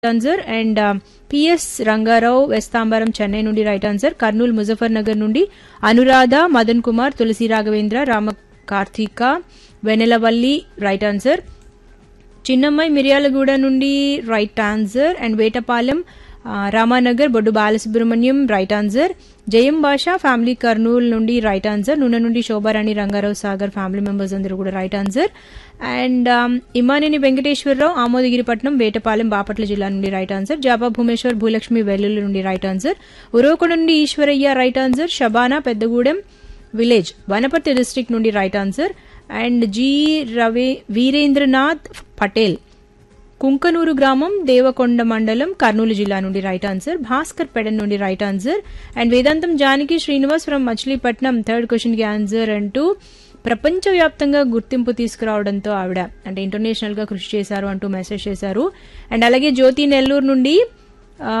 answer and P S Rangarao Vesthambaram Chennai నుండి right answer Kurnool Muzaffar Nagar నుండి Anuradha Madan Kumar Tulasi Raghavendra Rama Karthika Venelavalli right answer Chinnammayi Miryalaguda నుండి రైట్ ఆన్సర్ అండ్ వేటపాలెం ఆ, Ramanagar Boddu Balasubrahmanyam right answer Jayam Basha family Kurnool నుండి రైట్ ఆన్సర్ నూనె నుండి శోభారాణి రంగారావు సాగర్ ఫ్యామిలీ మెంబర్స్ అందరూ కూడా right answer and Imaneni Venkateswararao Amodagiripatnam Vetapalem Bapatla జిల్లా నుండి రైట్ ఆన్సర్ జాబా భూమేశ్వర్ భూలక్ష్మి వెల్లుల్లి నుండి రైట్ ఆన్సర్ ఉరవకొండ నుండి Eswaraiah right answer Shabana Peddagudem village Wanaparthy district నుండి right answer and G Ravi Veerendranath Patel Kunkanuru గ్రామం దేవకొండ మండలం కర్నూలు జిల్లా నుండి రైట్ ఆన్సర్ భాస్కర్ పెడన్ నుండి right answer and Vedantam Janaki Srinivas from Machilipatnam third question కి ఆన్సర్ అంటూ ప్రపంచవ్యాప్తంగా గుర్తింపు తీసుకురావడంతో ఆవిడ అంటే ఇంటర్నేషనల్ గా కృషి చేశారు అంటూ మెసేజ్ చేశారు అండ్ అలాగే జ్యోతి నెల్లూరు నుండి ఆ,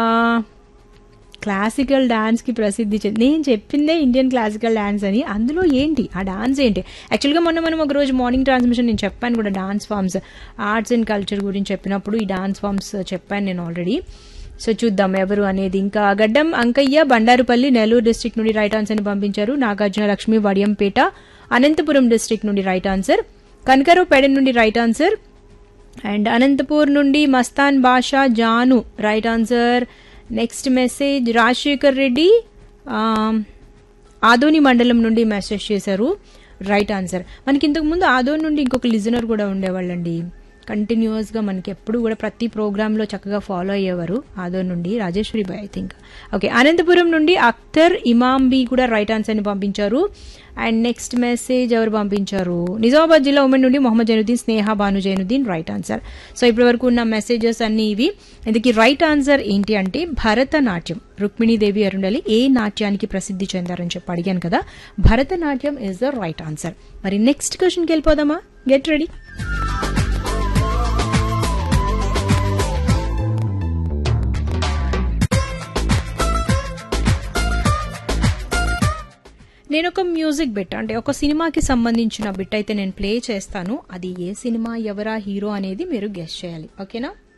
క్లాసికల్ డాన్స్ కి ప్రసిద్ధి చెంది నేను చెప్పిందే ఇండియన్ క్లాసికల్ డాన్స్ అని అందులో ఏంటి ఆ డాన్స్ ఏంటి యాక్చువల్గా మొన్న మనం ఒక రోజు మార్నింగ్ ట్రాన్స్మిషన్ నేను చెప్పాను కూడా dance forms arts and culture గురించి చెప్పినప్పుడు ఈ డాన్స్ ఫామ్స్ చెప్పాను నేను ఆల్రెడీ సో చూద్దాం ఎవరు అనేది ఇంకా గడ్డం అంకయ్య బండారుపల్లి నెల్లూరు డిస్ట్రిక్ట్ నుండి రైట్ ఆన్సర్ ని పంపించారు నాగార్జున లక్ష్మి వడియంపేట అనంతపురం డిస్ట్రిక్ట్ నుండి రైట్ ఆన్సర్ కనకరావు పెడన్ నుండి రైట్ ఆన్సర్ అండ్ అనంతపూర్ నుండి Mastan Basha Janu right answer next message Rajasekhar Reddy um, Adoni మండలం నుండి మెసేజ్ చేశారు రైట్ ఆన్సర్ మనకి ఇంతకు ముందు ఆదోని నుండి ఇంకొక లిజనర్ కూడా ఉండేవాళ్ళండి కంటిన్యూస్ గా మనకి ఎప్పుడు కూడా ప్రతి ప్రోగ్రామ్ లో చక్కగా ఫాలో అయ్యేవారు ఆదోని నుండి Rajeshwari Bai I think okay Anantapur నుండి అఖ్తర్ ఇమాంబి కూడా రైట్ ఆన్సర్ ని పంపించారు అండ్ నెక్స్ట్ మెసేజ్ ఎవరు పంపించారు నిజామాబాద్ జిల్లా ఉమెన్ నుండి Mohammed Zainuddin Sneha Bhanu Zainuddin right answer so ఇప్పటి వరకు ఉన్న మెసేజెస్ అన్ని ఇవి ఇందుకు రైట్ ఆన్సర్ ఏంటి అంటే భరతనాట్యం రుక్మిణీదేవి అరుండలి ఏ నాట్యానికి ప్రసిద్ధి చెందారని చెప్పి అడిగాను కదా Bharatanatyam is the right answer మరి నెక్స్ట్ క్వశ్చన్కి వెళ్ళిపోదామా గెట్ రెడీ నేను ఒక మ్యూజిక్ బిట్ అంటే ఒక సినిమాకి సంబంధించిన బిట్ అయితే నేను ప్లే చేస్తాను అది ఏ సినిమా ఎవరా హీరో అనేది మీరు గెస్ట్ చేయాలి ఓకేనా